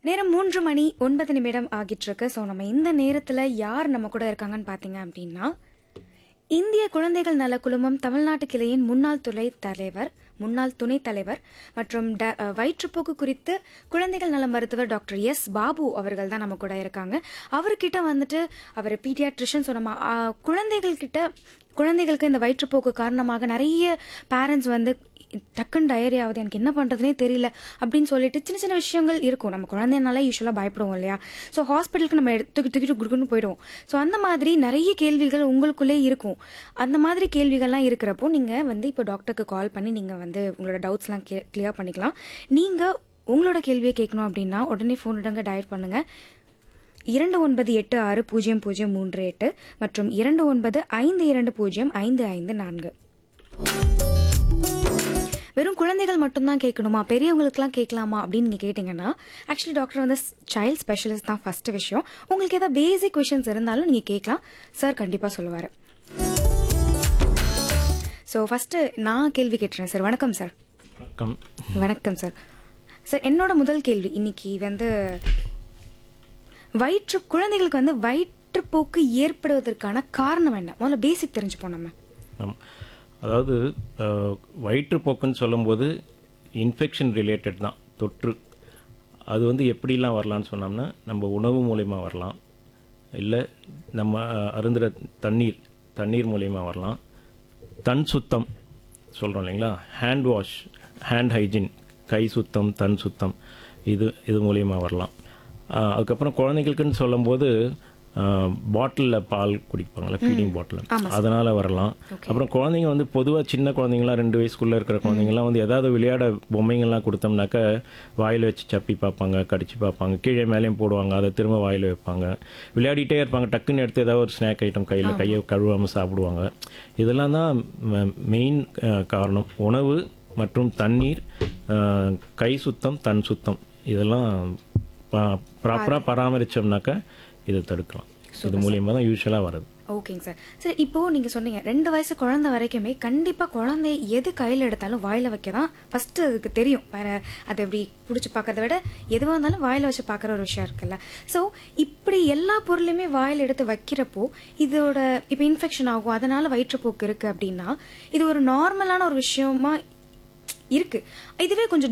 நேரம் மூன்று மணி ஒன்பது நிமிடம் ஆகிட்டு இருக்கு ஸோ நம்ம இந்த நேரத்தில் யார் நம்ம கூட இருக்காங்கன்னு பார்த்தீங்க அப்படின்னா இந்திய குழந்தைகள் நல குழுமம் தமிழ்நாட்டு கிளையின் முன்னாள் துணை தலைவர் முன்னாள் துணைத் தலைவர் மற்றும் ட- அஹ், வயிற்றுப்போக்கு குறித்து குழந்தைகள் நல மருத்துவர் டாக்டர் எஸ் பாபு அவர்கள் தான் நம்ம கூட இருக்காங்க அவர்கிட்ட வந்துட்டு அவர் பீடியாட்ரிஷன் ஸோ நம்ம அஹ், குழந்தைகள் கிட்ட குழந்தைகளுக்கு இந்த வயிற்றுப்போக்கு காரணமாக நிறைய பேரண்ட்ஸ் வந்து டக்குன்னு டயரி ஆகுது எனக்கு என்ன பண்ணுறதுனே தெரியல அப்படின்னு சொல்லிட்டு சின்ன சின்ன விஷயங்கள் இருக்கும் நம்ம குழந்தைனால யூஸ்வலாக பயப்படுவோம் இல்லையா ஸோ ஹாஸ்பிட்டலுக்கு நம்ம எடுத்து தூக்கிட்டு குடுக்குன்னு போயிடுவோம் ஸோ அந்த மாதிரி நிறைய கேள்விகள் உங்களுக்குள்ளே இருக்கும் அந்த மாதிரி கேள்விகள்லாம் இருக்கிறப்போ நீங்கள் வந்து இப்போ டாக்டருக்கு கால் பண்ணி நீங்கள் வந்து உங்களோட டவுட்ஸ்லாம் கே கிளியர் பண்ணிக்கலாம் நீங்கள் உங்களோட கேள்வியை கேட்கணும் அப்படின்னா உடனே ஃபோன் இடங்க டயல் பண்ணுங்கள் இரண்டு ஒன்பது எட்டு ஆறு பூஜ்ஜியம் பூஜ்ஜியம் மூன்று எட்டு மற்றும் இரண்டு ஒன்பது ஐந்து இரண்டு பூஜ்ஜியம் ஐந்து ஐந்து நான்கு வெறும் குழந்தைகள் மட்டும்தான் கேட்கணுமா பெரியவங்களுக்குலாம் கேட்கலாமா அப்படின்னு நீங்கள் கேட்டிங்கன்னா ஆக்சுவலி டாக்டர் வந்து சைல்ட் ஸ்பெஷலிஸ்ட் தான் ஃபர்ஸ்ட் விஷயம் உங்களுக்கு ஏதாவது பேசிக் கொஷின்ஸ் இருந்தாலும் நீங்கள் கேட்கலாம் சார் கண்டிப்பாக சொல்லுவார் ஸோ ஃபஸ்ட்டு நான் கேள்வி கேட்டுறேன் சார் வணக்கம் சார் வணக்கம் வணக்கம் சார் சார் என்னோட முதல் கேள்வி இன்னைக்கு வந்து வயிற்று குழந்தைகளுக்கு வந்து வயிற்றுப்போக்கு ஏற்படுவதற்கான காரணம் என்ன முதல்ல பேசிக் தெரிஞ்சுப்போம் நம்ம ஆமாம் அதாவது அஹ், வயிற்றுப்போக்குன்னு சொல்லும்போது இன்ஃபெக்ஷன் ரிலேட்டட் தான் தொற்று அது வந்து எப்படிலாம் வரலான்னு சொன்னோம்னா நம்ம உணவு மூலயமா வரலாம் இல்லை நம்ம அஹ், அருந்துற தண்ணீர் தண்ணீர் மூலயமா வரலாம் தன் சுத்தம் சொல்கிறோம் இல்லைங்களா ஹேண்ட் வாஷ் ஹேண்ட் ஹைஜீன் கை சுத்தம் தன் சுத்தம் இது இது மூலியமாக வரலாம் ஆஹ் அதுக்கப்புறம் குழந்தைகளுக்குன்னு சொல்லும்போது பாட்டிலில் பால் குடிப்பாங்கல்ல ஃபீடிங் பாட்டில் அதனால் வரலாம் அப்புறம் குழந்தைங்க வந்து பொதுவாக சின்ன குழந்தைங்களாம் ரெண்டு வயசுக்குள்ளே இருக்கிற குழந்தைங்கலாம் வந்து ஏதாவது விளையாட பொம்மைங்கள்லாம் கொடுத்தோம்னாக்க வாயில் வச்சு சப்பி பார்ப்பாங்க கடிச்சு பார்ப்பாங்க கீழே மேலேயும் போடுவாங்க அதை திரும்ப வாயில் வைப்பாங்க விளையாடிட்டே இருப்பாங்க டக்குன்னு எடுத்து ஏதாவது ஒரு ஸ்நாக் ஐட்டம் கையில் கையை கழுவாமல் சாப்பிடுவாங்க இதெல்லாம் தான் மெயின் காரணம் உணவு மற்றும் தண்ணீர் அஹ், கை சுத்தம் தன் சுத்தம் இதெல்லாம் ப்ராப்பராக பராமரித்தோம்னாக்கா இதை தடுக்கலாம் இது மூலியமாக தான் யூஸ்வலாக வருது ஓகேங்க சார் சார் இப்போ நீங்க சொன்னீங்க ரெண்டு வயசு குழந்தை வரைக்குமே கண்டிப்பா குழந்தை எது கையில எடுத்தாலும் வாயில வைக்க தான் ஃபர்ஸ்ட் அதுக்கு தெரியும் வேற அது எப்படி பிடிச்சி பார்க்கறத விட எதுவாக இருந்தாலும் வாயில வச்சு பார்க்குற ஒரு விஷயம் இருக்குல்ல ஸோ இப்படி எல்லா பொருளையுமே வாயில எடுத்து வைக்கிறப்போ இதோட இப்போ இன்ஃபெக்ஷன் ஆகும் அதனால வயிற்றுப்போக்கு இருக்கு அப்படின்னா இது ஒரு நார்மலான ஒரு விஷயமா இருக்கு இதுவே கொஞ்சம்